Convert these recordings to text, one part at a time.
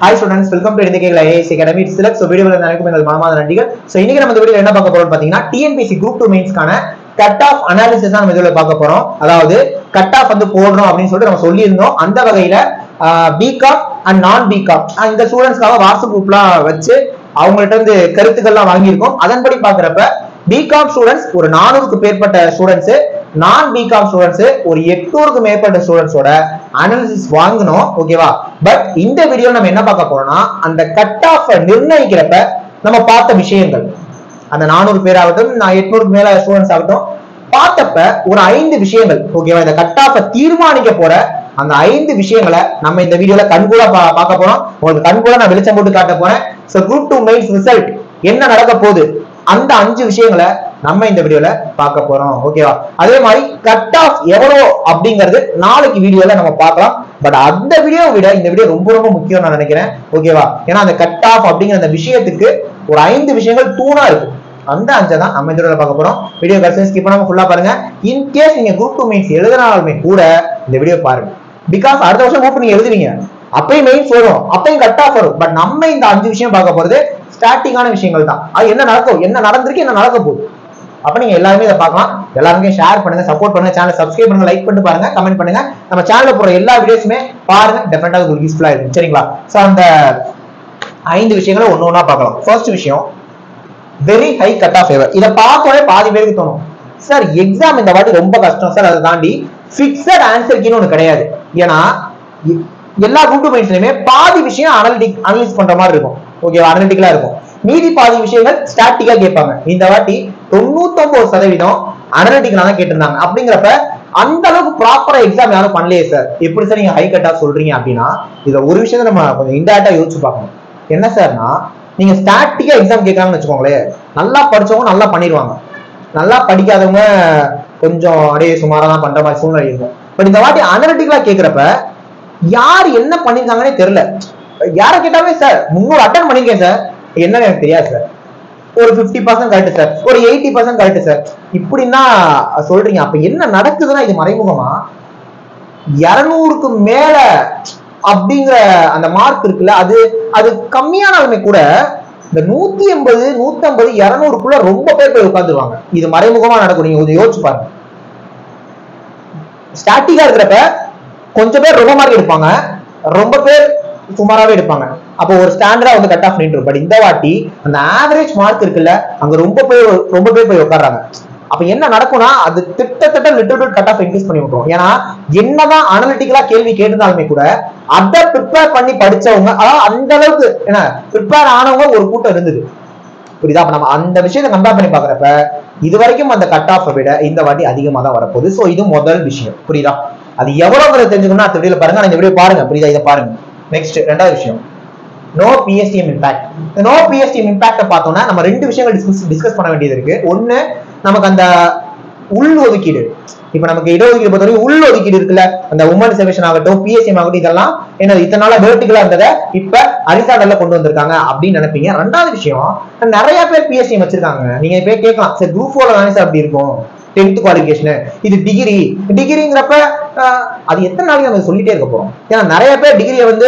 hi students welcome to இந்த கேட்கல as academy சிலக்ஸ் so வீடியோவில் நினைக்கும் எங்கள் மனமாத நன்றிகள் ஸோ இன்னைக்கு நம்ம இந்த வீடியோ என்ன பார்க்க போறோம் பார்த்தீங்கன்னா டிஎன்பிசி குரூப் டூ மெயின்ஸ்க்கான கட் ஆஃப் அனாலிசிஸ் தான் நம்ம இதில் பார்க்க போறோம் அதாவது கட் ஆஃப் வந்து போடுறோம் அப்படின்னு சொல்லிட்டு நம்ம சொல்லியிருந்தோம் அந்த வகையில பிகாம் அண்ட் நான் பிகாம் இந்த ஸ்டூடெண்ட்ஸ்க்காக வாட்ஸ்அப் குரூப்லாம் வச்சு அவங்கள்ட்ட இருந்து கருத்துக்கள்லாம் வாங்கியிருக்கோம் அதன்படி பார்க்குறப்ப பிகாம் ஸ்டூடெண்ட்ஸ் ஒரு நானூறுக்கு மேற்பட்ட ஸ்டூடெண்ட்ஸ் நான் பிகாம் ஸ்டூடெண்ட்ஸ் ஒரு எட்நூறுக்கு மேற்பட்ட ஸ்டூடெண்ட்ஸோட அனாலிசிஸ் வாங்கணும் ஓகேவா பட் இந்த வீடியோ நம்ம என்ன பார்க்க போறோம்னா அந்த கட் ஆஃப் நிர்ணயிக்கிறப்ப நம்ம பார்த்த விஷயங்கள் அந்த நானூறு பேர் ஆகட்டும் நான் எட்நூறுக்கு மேல ஸ்டூடெண்ட்ஸ் ஆகட்டும் பார்த்தப்ப ஒரு ஐந்து விஷயங்கள் ஓகேவா இந்த கட் ஆஃபை தீர்மானிக்க போற அந்த ஐந்து விஷயங்களை நம்ம இந்த வீடியோல கண்கூட பா- பார்க்க போறோம் உங்களுக்கு கண்கூட நான் வெளிச்சம் போட்டு காட்ட போறேன் so group two mains result என்ன நடக்க போகுது அந்த அஞ்சு விஷயங்களை நம்ம இந்த வீடியோல பார்க்க போறோம் ஓகேவா அதே மாதிரி கட் ஆஃப் எவ்வளோ அப்படிங்கிறது நாளைக்கு வீடியோல நம்ம பார்க்கலாம் பட் அந்த வீடியோவை விட இந்த வீடியோ ரொம்ப ரொம்ப முக்கியம் நான் நினைக்கிறேன் ஓகேவா ஏன்னா அந்த கட் ஆஃப் அப்படிங்கிற அந்த விஷயத்துக்கு ஒரு ஐந்து விஷயங்கள் தூணா இருக்கு அந்த அஞ்சை தான் நம்ம இந்த வீடியோல பார்க்க போறோம் வீடியோ கடைசி ஸ்கிப் பண்ணாம ஃபுல்லா பாருங்க இன் கேஸ் நீங்க குரூப் டூ மெயின்ஸ் எழுதினாலுமே கூட இந்த வீடியோ பாருங்க பிகாஸ் அடுத்த வருஷம் குரூப் நீங்க எழுதுவீங்க அப்பயும் மெயின்ஸ் வரும் அப்பயும் கட் ஆஃப் வரும் பட் நம்ம இந்த அஞ்சு விஷயம் பார்க்க போறது ஸ்டார்டிங்கான விஷயங்கள் தான் அது என்ன நடக்கும் என்ன நடந்திருக்கு என்ன நடக்க போகுது அப்ப நீங்க எல்லாருமே இதை பார்க்கலாம் எல்லாருமே ஷேர் பண்ணுங்க சப்போர்ட் பண்ணுங்க சேனல் சப்ஸ்கிரைப் பண்ணுங்க லைக் பண்ணிட்டு பாருங்க கமெண்ட் பண்ணுங்க நம்ம சேனல்ல போற எல்லா வீடியோஸுமே பாருங்க டெஃபினட்டா உங்களுக்கு யூஸ்ஃபுல்லா இருக்கும் சரிங்களா சோ அந்த ஐந்து விஷயங்களை ஒண்ணு ஒண்ணா பார்க்கலாம் ஃபர்ஸ்ட் விஷயம் very high cut off favour இதை பார்த்தோன்னே பாதி பேருக்கு தோணும் சார் எக்ஸாம் இந்த வாட்டி ரொம்ப கஷ்டம் சார் அதை தாண்டி ஃபிக்ஸட் ஆன்சர் கீன்னு ஒன்று கிடையாது ஏன்னா எ- எல்லா குரூப் மைண்ட்ஸ்லயுமே பாதி விஷயம் அனலிட்டிக் அனலைஸ் பண்ற மாதிரி இருக்கும் ஓகேவா அனலிட்டிக்கலா இருக்கும் மீதி பாதி விஷயங்கள் ஸ்டாட்டிக்கா கேட்பாங்க இந்த வாட்டி தொண்ணூத்தொன்பது சதவீதம் அனலிட்டிக்கலா தான் கேட்டிருந்தாங்க அப்படிங்கிறப்ப அந்த அளவுக்கு ப்ராப்பரா எக்ஸாம் யாரும் பண்ணலையே சார் எப்படி சார் நீங்க ஹை கட்டா சொல்றீங்க அப்படின்னா இதை ஒரு விஷயத்தை நம்ம கொஞ்சம் இன்டேரக்டா யோசிச்சு பார்க்கணும் என்ன சார்னா நீங்க ஸ்டாட்டிக்கா எக்ஸாம் கேட்கறாங்கன்னு வச்சுக்கோங்களேன் நல்லா படிச்சவங்க நல்லா பண்ணிடுவாங்க நல்லா படிக்காதவங்க கொஞ்சம் அப்படியே சுமாரா தான் பண்ற மாதிரி சூழ்நிலை இருக்கும் பட் இந்த வாட்டி அனலிட்டிக்கலா கேக்குறப்ப யார் என்ன பண்ணிருக்காங்கன்னே தெரியல யாரை கேட்டாவே சார் முன்னூறு அட்டன் பண்ணிருக்கேன் சார் என்னன்னு எனக்கு தெரியாது சார் ஒரு 50% பர்சன்ட் கரெக்ட் சார் ஒரு எயிட்டி பர்சன்ட் கரெக்ட் சார் இப்படின்னா சொல்றீங்க அப்ப என்ன நடக்குதுன்னா இது மறைமுகமா இருநூறுக்கு மேல அப்படிங்கிற அந்த மார்க் இருக்குல்ல அது அது கம்மியானாலுமே கூட இந்த நூத்தி எண்பது நூத்தி ஐம்பது இருநூறுக்குள்ள ரொம்ப பேர் போய் உட்காந்துருவாங்க இது மறைமுகமா நடக்கும் நீங்க கொஞ்சம் யோசிச்சு பாருங்க ஸ்டாட்டிக்கா இருக்கிறப்ப கொஞ்சம் பேர் ரொம்ப மார்க் எடுப்பாங்க ரொம்ப பேர் சுமாராவே எடுப்பாங்க அப்போ ஒரு ஸ்டாண்டர்டா வந்து கட் ஆஃப் நின்று பட் இந்த வாட்டி அந்த ஆவரேஜ் மார்க் இருக்குல்ல அங்க ரொம்ப பேர் ரொம்ப பேர் போய் உட்கார்றாங்க அப்ப என்ன நடக்கும்னா அது திட்டத்தட்ட little bit cut off increase பண்ணி விட்டுரும் ஏன்னா என்னதான் அனலிட்டிக்கலா கேள்வி கேட்டிருந்தாலுமே கூட அதை ப்ரிப்பேர் பண்ணி படிச்சவங்க அதாவது அந்த அளவுக்கு என்ன ப்ரிப்பேர் ஆனவங்க ஒரு கூட்டம் இருந்தது புரியுதா அப்ப நம்ம அந்த விஷயத்தை கம்பேர் பண்ணி பாக்குறப்ப இது வரைக்கும் அந்த கட் ஆஃப் விட இந்த வாட்டி அதிகமா தான் வரப்போகுது சோ இது முதல் விஷயம் புரியுதா அது எவ்வளவு தெரிஞ்சுக்கணும் அடுத்த வீடியோல பாருங்க ஆனா இந்த வீடியோ பாருங்க புரியுதா இதை பாருங்க நெக்ஸ்ட் ரெண்டாவது விஷயம் no PSTM impact no PSTM impact பார்த்தோம்னா நம்ம ரெண்டு விஷயங்கள் டிஸ்கஸ் டிஸ்கஸ் பண்ண வேண்டியது இருக்கு ஒண்ணு நமக்கு அந்த உள் ஒதுக்கீடு இப்ப நமக்கு இடஒதுக்கீடு பொறுத்தவரைக்கும் உள் ஒதுக்கீடு இருக்குல்ல அந்த உமன் ரிசர்வேஷன் ஆகட்டும் பிஎஸ்சிஎம் ஆகட்டும் இதெல்லாம் என்ன இத்தனை நாளா வேர்ட்டிகளா இருந்ததை இப்ப அரிசாடல்ல கொண்டு வந்திருக்காங்க அப்படின்னு நினைப்பீங்க ரெண்டாவது விஷயம் நிறைய பேர் பிஎஸ்சிஎம் வச்சிருக்காங்க நீங்க போய் கேட்கலாம் சரி குரூப் ஃபோர்ல தானே சார் அப்படி இருக்கும் டென்த் குவாலிஃபிகேஷன் இது டிகிரி டிகிரிங்கிறப்ப அது எத்தனை நாளைக்கு நம்ம சொல்லிட்டே இருக்க போறோம் ஏன்னா நிறைய பேர் டிகிரியை வந்து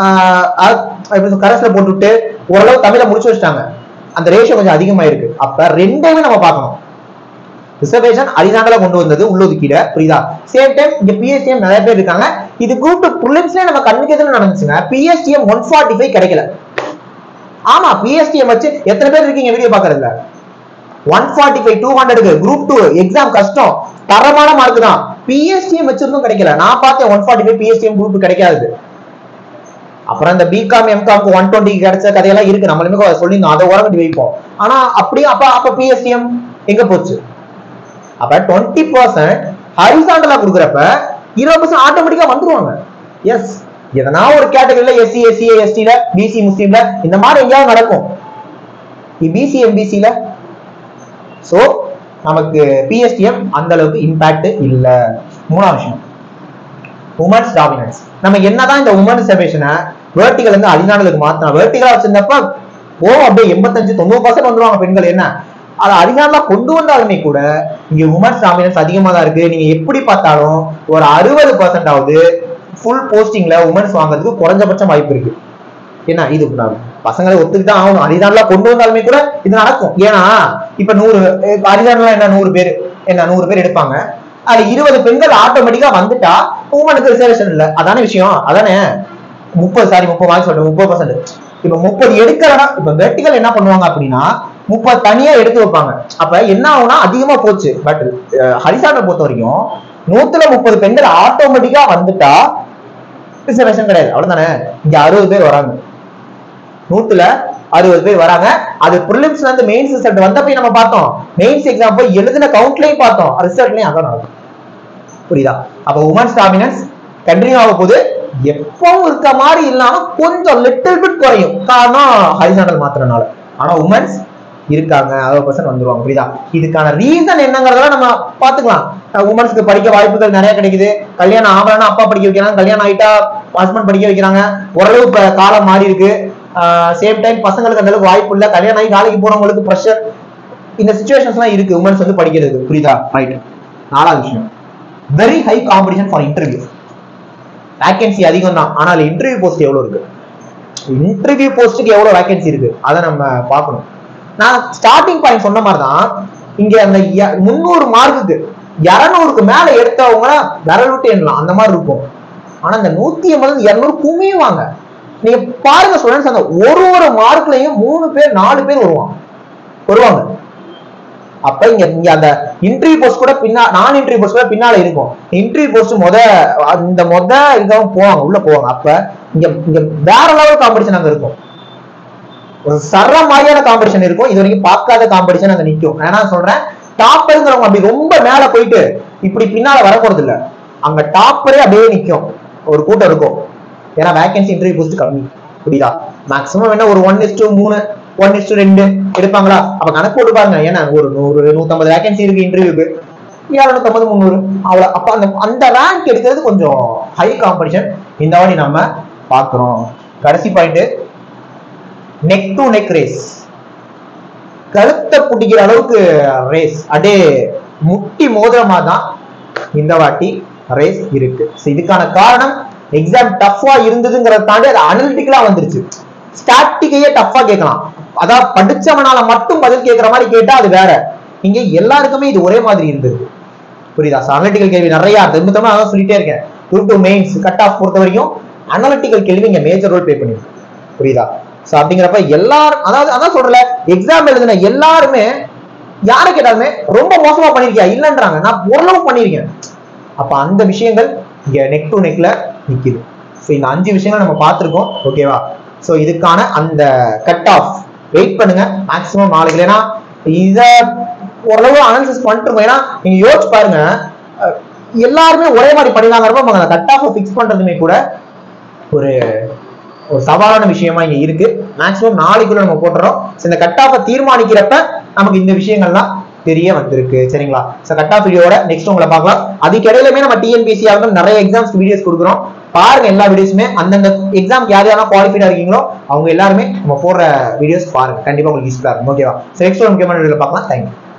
கரஸ்ல போட்டுவிட்டு ஓரளவு தமிழை முடிச்சு வச்சிட்டாங்க அந்த ரேஷியோ கொஞ்சம் அதிகமா இருக்கு அப்ப ரெண்டையுமே நம்ம பார்க்கணும் ரிசர்வேஷன் அரிசாண்டலா கொண்டு வந்தது உள்ளொதுக்கீடு புரியுதா சேம் டைம் இங்க பிஎஸ்டிஎம் நிறைய பேர் இருக்காங்க இது குரூப் ப்ரிலிம்ஸ்ல நம்ம கண்ணுக்கு எதிர நடந்துச்சுங்க பிஎஸ்டிஎம் ஒன் ஃபார்ட்டி ஃபைவ் கிடைக்கல ஆமா பிஎஸ்டிஎம் வச்சு எத்தனை பேர் இருக்கீங்க வீடியோ பாக்குறதுல ஒன் ஃபார்ட்டி ஃபைவ் டூ ஹண்ட்ரடுக்கு குரூப் டூ எக்ஸாம் கஷ்டம் தரமான மார்க் தான் பிஎஸ்டிஎம் வச்சிருந்தும் கிடைக்கல நான் பார்த்தேன் one forty five PSTM group கிடைக்காது அப்புறம் இந்த பிகாம் எம்காம்க்கு ஒன் டுவெண்ட்டி கிடைச்ச கதையெல்லாம் இருக்கு நம்மளுமே சொல்லியிருந்தோம் அதை உரம் கட்டி வைப்போம் ஆனா அப்படியே அப்ப அப்ப பிஎஸ்டிஎம் எங்க போச்சு அப்ப டுவெண்ட்டி பர்சன்ட் ஹரிசாண்டலா கொடுக்குறப்ப இருபது பர்சன்ட் ஆட்டோமேட்டிக்கா வந்துருவாங்க எஸ் எதனா ஒரு கேட்டகரியில எஸ்சி எஸ்சி எஸ்டில பிசி முஸ்லீம்ல இந்த மாதிரி எங்கேயாவது நடக்கும் பிசி எம்பிசில சோ நமக்கு பிஎஸ்டிஎம் அந்த அளவுக்கு இம்பாக்ட் இல்ல மூணாவது விஷயம் உமன்ஸ் டாமினன்ஸ் நம்ம என்னதான் இந்த உமன் ரிசர்வேஷனை வேர்ட்டிகல் இருந்து அரிநாடலுக்கு மாத்தணும் வேர்ட்டிகலா வச்சிருந்தப்ப ஓ அப்படியே எண்பத்தஞ்சு தொண்ணூறு பர்சன்ட் வந்துருவாங்க பெண்கள் என்ன அது அரிநாடலா கொண்டு வந்தாலுமே கூட இங்க உமன்ஸ் டாமினன்ஸ் அதிகமா தான் இருக்கு நீங்க எப்படி பார்த்தாலும் ஒரு அறுபது பர்சன்ட் ஆகுது ஃபுல் போஸ்டிங்ல உமன்ஸ் வாங்குறதுக்கு குறைஞ்சபட்சம் வாய்ப்பு இருக்கு என்ன இது நான் பசங்களை ஒத்துக்கிட்டு தான் ஆகணும் அரிதானலாம் கொண்டு வந்தாலுமே கூட இது நடக்கும் ஏன்னா இப்ப நூறு அரிதானலாம் என்ன நூறு பேர் என்ன நூறு பேர் எடுப்பாங்க அது இருபது பெண்கள் ஆட்டோமேட்டிக்கா வந்துட்டா உமனுக்கு ரிசர்வேஷன் இல்ல அதானே விஷயம் அதானே முப்பது சாரி முப்பது மார்க் சொல்றேன் முப்பது பர்சன்ட் இப்ப முப்பது எடுக்கிறனா இப்ப வெர்டிகல் என்ன பண்ணுவாங்க அப்படின்னா முப்பது தனியா எடுத்து வைப்பாங்க அப்ப என்ன ஆகும்னா அதிகமா போச்சு பட் ஹரிசாட்டை பொறுத்த வரைக்கும் நூத்துல முப்பது பெண்கள் ஆட்டோமேட்டிக்கா வந்துட்டா ரிசர்வேஷன் கிடையாது அவ்வளவுதானே இங்க அறுபது பேர் வராங்க நூத்துல அறுபது பேர் வராங்க அது ப்ரிலிம்ஸ்ல இருந்து மெயின்ஸ் ரிசல்ட் வந்தப்ப நம்ம பார்த்தோம் மெயின்ஸ் எக்ஸாம் போய் எழுதின கவுண்ட்லயும் பார்த்தோம் ரிசல்ட்லயும் அதான் நடக்கும் புரியுதா அப்ப உமன்ஸ் டாமினன்ஸ் கண்டினியூ ஆக போகுது எப்பவும் இருக்க மாதிரி இல்லாம கொஞ்சம் லிட்டில் பிட் குறையும் காரணம் ஹரிசாண்டல் மாத்திரனால ஆனா உமன்ஸ் இருக்காங்க அறுபது பர்சன்ட் வந்துருவாங்க புரியுதா இதுக்கான ரீசன் என்னங்கிறதெல்லாம் நம்ம பாத்துக்கலாம் உமன்ஸ்க்கு படிக்க வாய்ப்புகள் நிறைய கிடைக்குது கல்யாணம் ஆகலன்னா அப்பா படிக்க வைக்கிறாங்க கல்யாணம் ஆயிட்டா ஹஸ்பண்ட் படிக்க வைக்கிறாங்க ஓரளவு இப்ப காலம் மாறி இருக்கு சேம் டைம் பசங்களுக்கு அந்த அளவுக்கு வாய்ப்பு இல்ல கல்யாணம் ஆகி வேலைக்கு போறவங்களுக்கு ப்ரெஷர் இந்த சுச்சுவேஷன்ஸ் எல்லாம் இருக்கு உமன்ஸ் வந்து படிக்கிறது புரியுதா ரைட் நாலாவது விஷயம் very high competition for interview vacancy அதிகம் தான் ஆனால் இன்டர்வியூ போஸ்ட் எவ்வளவு இருக்கு இன்டர்வியூ போஸ்ட்டுக்கு எவ்வளவு வேகன்சி இருக்கு அதை நம்ம பார்க்கணும் நான் ஸ்டார்டிங் பாயிண்ட் சொன்ன மாதிரி தான் இங்க அந்த ய- முந்நூறு மார்க்குக்கு இருநூறுக்கு மேல எடுத்தவங்க விரல் விட்டு எண்ணலாம் அந்த மாதிரி இருக்கும் ஆனா இந்த நூத்தி ஐம்பது இருநூறு குமியுவாங்க நீங்க பாருங்க ஸ்டூடெண்ட்ஸ் அந்த ஒரு ஒரு மார்க்லயும் மூணு பேர் நாலு பேர் வருவாங்க வருவாங்க அப்ப இங்க இங்க அந்த இன்டர்வியூ போஸ்ட் கூட பின்னா நான் இன்டர்வியூ போஸ்ட் கூட பின்னால இருக்கும் இன்டர்வியூ போஸ்ட் முத இந்த முத இதெல்லாம் போவாங்க உள்ள போவாங்க அப்ப இங்க இங்க வேற லெவல் காம்படிஷன் அங்க இருக்கும் ஒரு சர மாதிரியான காம்படிஷன் இருக்கும் இது வரைக்கும் பார்க்காத காம்படிஷன் அங்க நிக்கும் ஏன்னா சொல்றேன் டாப்பருங்கிறவங்க அப்படி ரொம்ப மேல போயிட்டு இப்படி பின்னால வரப்போறது இல்ல அங்க டாப்பரே அப்படியே நிக்கும் ஒரு கூட்டம் இருக்கும் ஏன்னா வேகன்சி இன்டர்வியூ போஸ்ட் கம்மி புரியுதா மேக்ஸிமம் என்ன ஒரு ஒன் இஸ் டூ மூணு ஒன் இஸ் டூ ரெண்டு எடுப்பாங்களா அப்ப கணக்கு போட்டு பாருங்க ஏன்னா ஒரு நூறு நூத்தம்பது வேகன்சி இருக்கு இன்டர்வியூக்கு இரநூத்தம்பது முந்நூறு அவ்வளவு அப்ப அந்த அந்த ரேங்க் எடுக்கிறது கொஞ்சம் ஹை காம்படிஷன் இந்த வாட்டி நம்ம பாக்குறோம் கடைசி point neck to neck race கழுத்தை பிடிக்கிற அளவுக்கு ரேஸ் அடே முட்டி மோதிரமா தான் இந்த வாட்டி ரேஸ் இருக்கு So, இதுக்கான காரணம் எக்ஸாம் டஃபா இருந்ததுங்கிறத தாண்டி அது அனலிட்டிக்கலா வந்துருச்சு ஸ்டாட்டிக்கையே டஃபா கேட்கலாம் அதான் படிச்சவனால மட்டும் பதில் கேட்கிற மாதிரி கேட்டா அது வேற இங்க எல்லாருக்குமே இது ஒரே மாதிரி இருந்தது புரியுதா அனலிட்டிக்கல் கேள்வி நிறைய திரும்ப திரும்ப அதான் சொல்லிட்டே இருக்கேன் group two mains cut off பொறுத்த வரைக்கும் அனலிட்டிக்கல் கேள்வி இங்க மேஜர் ரோல் ப்ளே பண்ணிருக்கு புரியுதா சோ அப்படிங்கிறப்ப எல்லாரும் அதாவது அதான் சொல்றல எக்ஸாம் எழுதின எல்லாருமே யாரை கேட்டாலுமே ரொம்ப மோசமா பண்ணிருக்கியா இல்லைன்றாங்க நான் ஓரளவு பண்ணிருக்கேன் அப்ப அந்த விஷயங்கள் இங்க நெக் டு நெக்ல நிக்குது ஸோ இந்த அஞ்சு விஷயங்கள் நம்ம பார்த்திருக்கோம் ஓகேவா ஸோ இதுக்கான அந்த கட் ஆஃப் வெயிட் பண்ணுங்க மேக்ஸிமம் நாளைக்கு ஏன்னா இத ஓரளவு அனாலிசிஸ் பண்ணிட்டு இருக்கோம் ஏன்னா நீங்க யோசிச்சு பாருங்க அஹ், எல்லாருமே ஒரே மாதிரி பண்ணினாங்கிறப்ப அந்த கட் ஆஃப் ஃபிக்ஸ் பண்றதுமே கூட ஒரு ஒரு சவாலான விஷயமா இங்க இருக்கு மேக்ஸிமம் நாளைக்குள்ள நம்ம போட்டுறோம் So, இந்த கட் ஆஃபை தீர்மானிக்கிறப்ப நமக்கு இந்த விஷயங்கள்லாம் தெரிய வந்திருக்கு சரிங்களா ஸோ கட் ஆஃப் வீடியோட நெக்ஸ்ட் உங்களை பார்க்கலாம் அதுக்கு இடையிலுமே நம்ம டிஎன்பிசி ஆகட்டும் நிறைய எக்ஸாம்ஸ் வீடியோஸ் கொடுக்குறோம் பாருங்க எல்லா வீடியோஸுமே அந்தந்த எக்ஸாம் யார் யாரெல்லாம் குவாலிஃபைடா இருக்கீங்களோ அவங்க எல்லாருமே நம்ம போடுற வீடியோஸ் பாருங்க கண்டிப்பா உங்களுக்கு யூஸ்ஃபுல்லா இருக்கும் ஓகேவா ஸோ நெக்ஸ்ட் முக்கியமான வீடியோ பார்க்கலாம் தேங்க்யூ